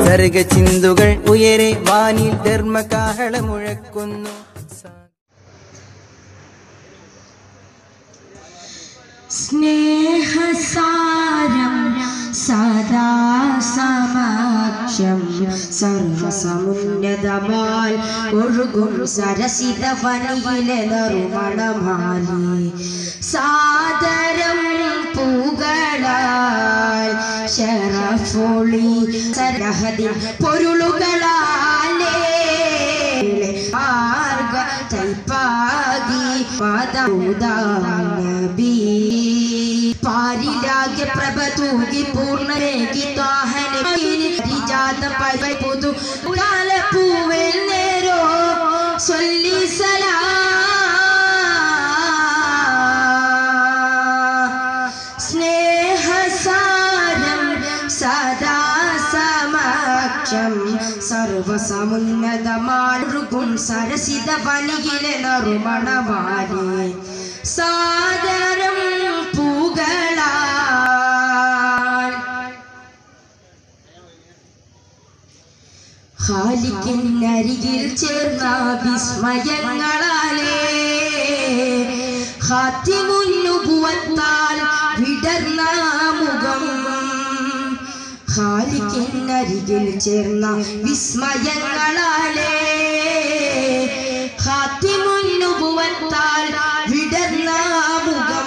സർഗ ചിന്തുകൾ ഉയരെ വാനിൽ ധർമ്മകാഹള മുഴക്കുന്നു സ്നേഹസാരം സദാ സമക്ഷം സർവസമുന്നതമാൽ ഒഴുകും സരസിത വനിയിലെ നറുമണമാലി സാദരം പൂകളാൽ ശരഫൊളി സരഹതി പൊരുളുകളാലേ മാർഗ തൈപ്പാകി പദൗദാനബി പാരിരാഗ്യ പ്രഭ തൂകി പൂർണ്ണരേകി ത്വാഹനിജാത പൈ പുതു കാല പൂവൽ നേരോ സൊല്ലി സ്നേഹസാരം സദാ സമക്ഷം സർവസമുന്നതമാഴുകും സരസിത വനികിലെ നറുമണവാലി സാദരം പൂകളാൽ ഖാലിക്കിനരികിൽ ചേർന്ന വിസ്മയങ്ങളാലേ ഹാത്തിമുന്നുപുവത്താൽ വിടർന്ന മുഖം ഖാലിക്കിനരികിൽ ചേർന്ന വിസ്മയങ്ങളാലേ ഹാത്തിമുന്നുപുവത്താൽ വിടർന്ന മുഖം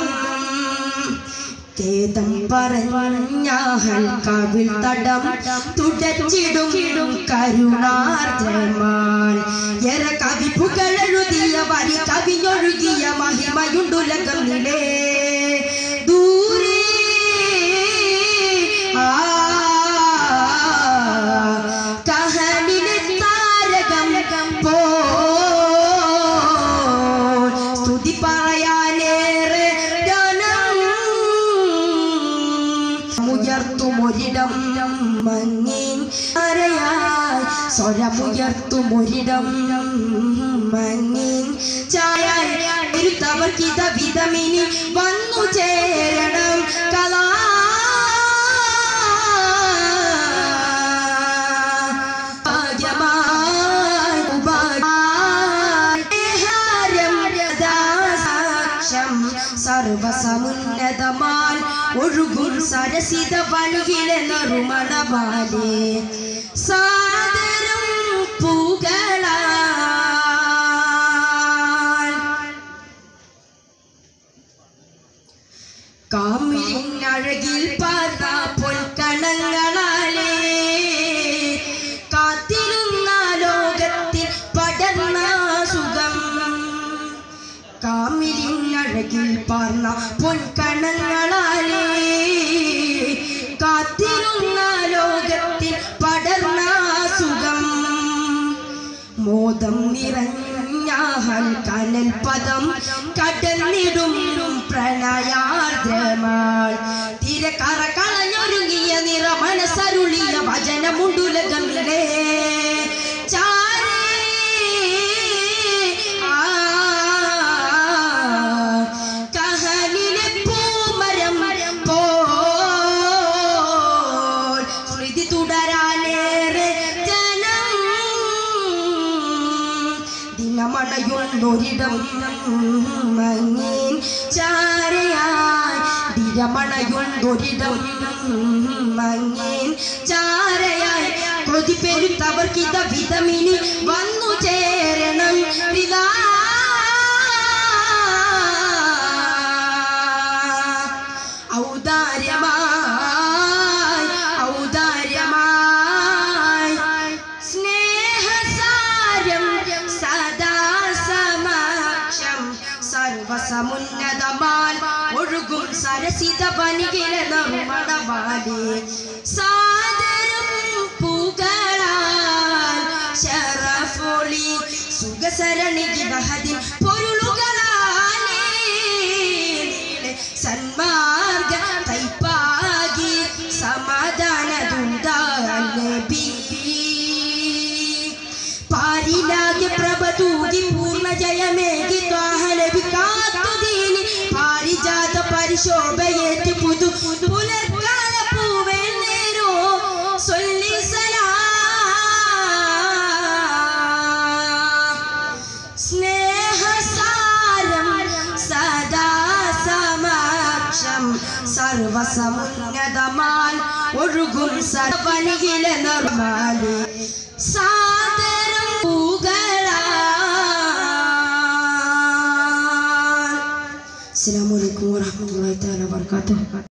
ഖേദം പറഞ്ഞാൽ കവിൾ തടം തുടച്ചിടും കരുണാർദ്രമാൽ എറ കവി പുകളെഴുതിയ വരി കവിഞ്ഞൊഴുകിയ മഹിമയുണ്ടുലകമിലേ ദൂരെ ആ കഹനിലെ താരകം പോ സ്തുതി പറയാനേറെ ഗാനം ഉയർത്തുമൊരിടം മങ്ങിൻ അരയായി സ്വരമുയർത്തുമൊരിടം മങ്ങിൻ ചായായി ഇരുത്തവർക്കിത വിധമിനി വന്നു ചേരണം കലാ ഭാഗ്യമായി ഉപായം സാക്ഷം സർവസമുന്നതമാൽ ഒഴുകും സരസിത വഴിയിലെ നറുമണമാലേ സാദരം പൂകളാൽ കാമിരിനഴകിൽ പാർത്ത പൊൽക്കണങ്ങളാലേ കാത്തിരുന്ന ലോകത്തിൽ പടർന്ന സുഖം കാമിരിനഴകിൽ പാർന്ന പൊൻകണങ്ങളാലേ കാത്തിരുന്ന ലോകത്തിൽ പടർന്ന സുഖം മോദം നിറഞ്ഞാൽ കനൽ പദം കടന്നിടും പ്രണയാർദ്രമാൾ തിരക്കറ കളഞ്ഞൊരുങ്ങിയ നിറ മനസ്സരുളിയ വചനമുണ്ടുലകമില്ലേ ചാരേ ആ കഹനിലെ പൂമരം പോൽ സ്മൃതി തുടരാനേറെ ജനം ദിനമണയുന്നൊരിടം മങ്ങിൻ ചാരയായി ദിനമണയുന്നൊരിടം മങ്ങിൻ ചാരയായി കൊതി പെരുത്തവർക്കിത വിധമിനി വന്നു ചേരണം പിതാ ഔദാര്യമായി ഔദാര്യമായി സ്നേഹസാരം സദാ സമക്ഷം സർവസമുന്നതമാൽ ഒഴുകും സരസിത വനികില നറുമണവാലി സാദരം പൂകളാൽ ശരഫൊളി സുഖസരണി ബഹദിൻ പൊരുളുകളാലേ സന്മാർഗ തൈപ്പാകി സമാധാന ദൂതാനബി പാരിലാകെ പ്രഭ തൂകി പൂർണ്ണ ജയമേകി ത്വാഹനബി കാത്തുദീനി പാരിജാത പരിശോഭയേറ്റി പുതു പുലർക്കാല പൂവേ നേരോ സൊല്ലി സലാം സർവസമുന്നതമാൽ ഒഴുകും സർവനികില നിർമാലി സാദരം പൂകളാൽ അസ്സലാമു അലൈക്കും വറഹ്മത്തുള്ളാഹി തആല വബറകാതുഹു